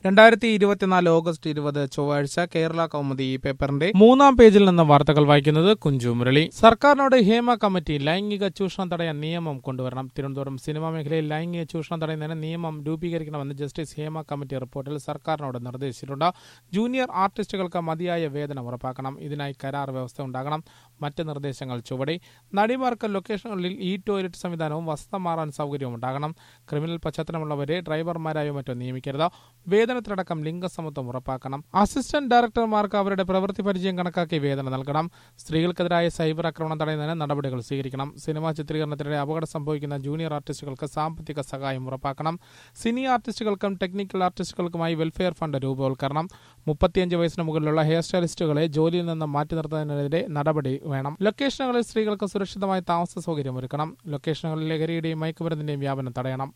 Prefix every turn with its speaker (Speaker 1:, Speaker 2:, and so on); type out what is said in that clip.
Speaker 1: രണ്ടായിരത്തി ഇരുപത്തിനാല് ഓഗസ്റ്റ് ഇരുപത് ചൊവ്വാഴ്ച കേരള കൗമുദി ഈ പേപ്പറിന്റെ മൂന്നാം പേജിൽ നിന്ന് വാർത്തകൾ വായിക്കുന്നത് കുഞ്ചു മുരളി സർക്കാരിനോട് ഹേമ കമ്മിറ്റി ലൈംഗിക ചൂഷണം തടയാൻ നിയമം കൊണ്ടുവരണം തിരുവനന്തപുരം സിനിമാ മേഖലയിൽ ലൈംഗിക ചൂഷണം തടയുന്നതിന് നിയമം രൂപീകരിക്കണമെന്ന് ജസ്റ്റിസ് ഹേമ കമ്മിറ്റി റിപ്പോർട്ടിൽ സർക്കാരിനോട് നിർദ്ദേശിച്ചിട്ടുണ്ട് ജൂനിയർ ആർട്ടിസ്റ്റുകൾക്ക് മതിയായ വേതനം ഉറപ്പാക്കണം ഇതിനായി കരാർ വ്യവസ്ഥ ഉണ്ടാകണം മറ്റ് നിർദ്ദേശങ്ങൾ ചുവടെ നടിമാർക്ക് ലൊക്കേഷനുകളിൽ ഇ ടോയ്ലറ്റ് സംവിധാനവും വസ്ത്രം മാറാൻ സൗകര്യവും ഉണ്ടാകണം ക്രിമിനൽ പശ്ചാത്തലമുള്ളവരെ ഡ്രൈവർമാരായോ മറ്റോ നിയമിക്കരുത് വേതനത്തിലടക്കം ലിംഗസമത്വം ഉറപ്പാക്കണം അസിസ്റ്റന്റ് ഡയറക്ടർമാർക്ക് അവരുടെ പ്രവൃത്തി പരിചയം കണക്കാക്കി വേതനം നൽകണം സ്ത്രീകൾക്കെതിരായ സൈബർ ആക്രമണം തടയുന്നതിന് നടപടികൾ സ്വീകരിക്കണം സിനിമാ ചിത്രീകരണത്തിനിടെ അപകടം സംഭവിക്കുന്ന ജൂനിയർ ആർട്ടിസ്റ്റുകൾക്ക് സാമ്പത്തിക സഹായം ഉറപ്പാക്കണം സിനി ആർട്ടിസ്റ്റുകൾക്കും ടെക്നിക്കൽ ആർട്ടിസ്റ്റുകൾക്കുമായി വെൽഫെയർ ഫണ്ട് രൂപവൽക്കരണം മുപ്പത്തിയഞ്ച് വയസ്സിന് മുകളിലുള്ള ഹെയർ സ്റ്റൈലിസ്റ്റുകളെ ജോലിയിൽ നിന്ന് മാറ്റി നിർത്തുന്നതിനെതിരെ നടപടി വേണം ലൊക്കേഷനുകളിൽ സ്ത്രീകൾക്ക് സുരക്ഷിതമായ താമസ സൗകര്യം ഒരുക്കണം ലൊക്കേഷനുകളിൽ ലഹരിയുടെയും മയക്കുമരുന്നിന്റെയും വ്യാപനം തടയണം